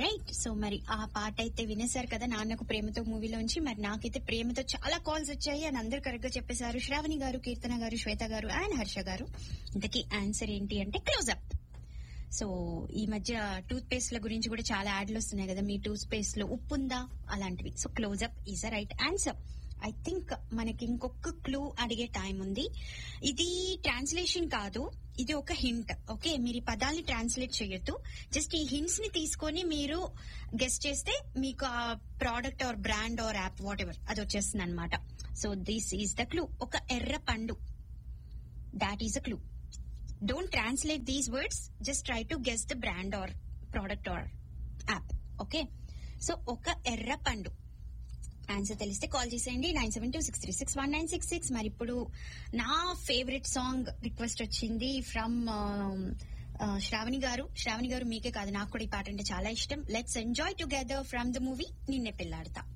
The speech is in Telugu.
రైట్ సో మరి ఆ పాట అయితే వినేశారు కదా నాన్నకు ప్రేమతో మూవీలోంచి మరి నాకైతే ప్రేమతో చాలా కాల్స్ వచ్చాయి అని అందరు కరెక్ట్ గా చెప్పేశారు శ్రావణి గారు కీర్తన గారు శ్వేత గారు అండ్ హర్ష గారు ఇంతకీ ఆన్సర్ ఏంటి అంటే క్లోజ్అప్ సో ఈ మధ్య టూత్ పేస్ట్ ల గురించి కూడా చాలా యాడ్లు వస్తున్నాయి కదా మీ టూత్ పేస్ట్ లో ఉప్పు ఉందా అలాంటివి so closeup is a right answer I think మనకి ఇంకొక క్లూ అడిగే టైం ఉంది ఇది ట్రాన్స్లేషన్ కాదు ఇది ఒక హింట్ ఓకే మీరు ఈ పదాల్ని ట్రాన్స్లేట్ చేయొద్దు జస్ట్ ఈ హింట్స్ ని తీసుకొని మీరు గెస్ట్ చేస్తే మీకు ఆ product or brand or app whatever అది వచ్చేస్తుంది అనమాట so this is the clue ఒక ఎర్ర పండు that is a clue don't translate these words just try to guess the brand or product or app okay so ఒక ఎర్ర పండు ఆన్సర్ తెలిస్తే కాల్ చేసేయండి nine seven two six three six one nine six six మరి ఇప్పుడు నా ఫేవరెట్ సాంగ్ రిక్వెస్ట్ వచ్చింది ఫ్రమ్ శ్రావణి గారు శ్రావణి గారు మీకే కాదు నాకు కూడా ఈ పాట అంటే చాలా ఇష్టం let's enjoy together from the movie Ninne పెళ్లాడతా